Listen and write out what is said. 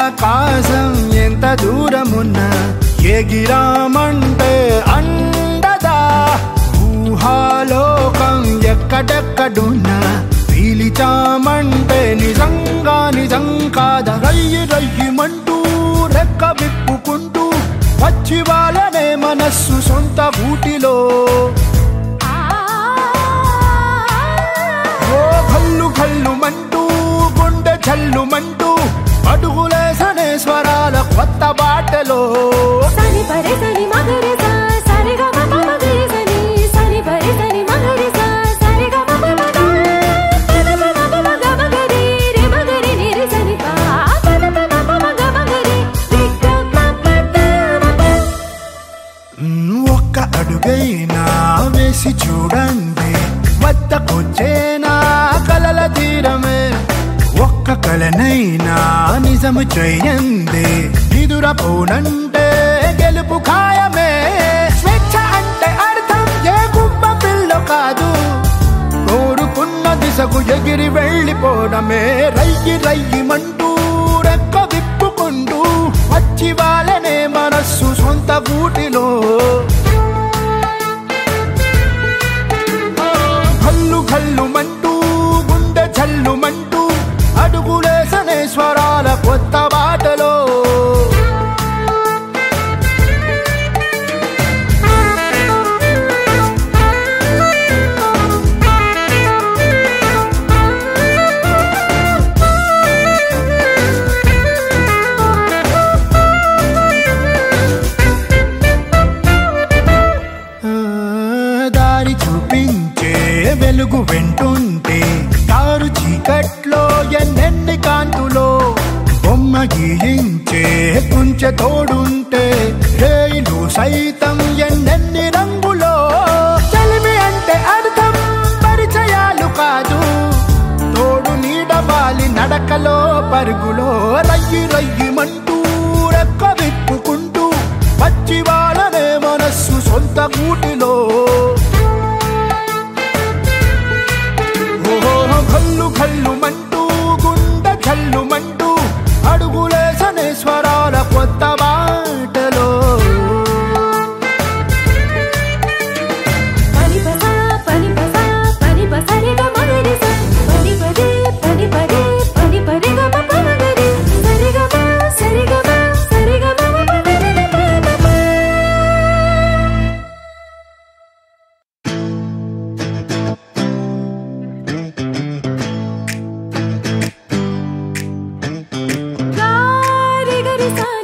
ఆకాశం ఎంత దూరమున్నా ఎగిరామంటే అండదా ఊహాలోకం ఎక్కడెక్కడున్నా పీలిచామంటే నిజంగా నిజం కాద రయ్యి రయ్యిమంటూ రెక్క విప్పుకుంటూ వచ్చి వాళ్ళనే మనస్సు సొంత ఊటిలో ఓ కల్లు కల్లు మంటూ గుండె చల్లుమంటూ అడుగులేసనే స్వరాల కొత్త బాటలో సని పరే సని మగరి సా సరి గ మ ప మగరి సని సని పరే సని మగరి సా సరి గ మ ప మ గ పద ప మ ప మ గ మగరి రి మగరి ని రి సని పా పద ప మ ప మ గ మగరి రి గ మ ప ద మ ప మ్, ఒక్క అడుగైనా వేసి చూడండి వద్దకొచ్చేనా కలల తీరమే ఒక్క కలనైనా నిజము చెయ్యండి నిదురపోనంటే గెలుపు ఖాయమే స్వేచ్ఛ అంటే అర్థం ఏ గుమ్మ పిల్ల కాదు కోరుకున్న దిశకు ఎగిరి వెళ్ళిపోవడమే రయ్యి రయ్యిమంటూ రెక్క విప్పుకుంటూ వచ్చి వాళ్ళనే మనస్సు సొంత గూటిలో కల్లు కల్లు మంటూ గుండె చల్లుమంటూ అడుగులేసనే స్వరాల కొత్త బాటలో ఆ, దారి చూపించే వెలుగు వెంటుంటే కారు చీకట్లో ఎన్నెన్ని కాంతులో బొమ్మ గీయించే కుంచె తోడుంటే రేయిలు సైతం ఎన్నెన్ని రంగులో చలిమి అంటే అర్థం పరిచయాలు కాదు తోడు నీడవాలి నడకలో పరుగులో రయ్యి రయ్యిమంటూ రెక్క విప్పుకుంటూ వచ్చి వాళ్ళనే మనస్సు సొంత గూటిలో ఓహో కల్లు కల్లు మంటూ గుండె చల్లుమంటూ అడుగులేసనే స్వరాల కొత్త బాటలో పని ప సా పని ప సా పని ప సరి గ మగరి సా పని ప రే పని ప రే పని ప రే గ మ ప మగరి సరి గ మ సరి గ మ సరి గ మ మ ప ద ద ప ద ప గారి గరి సా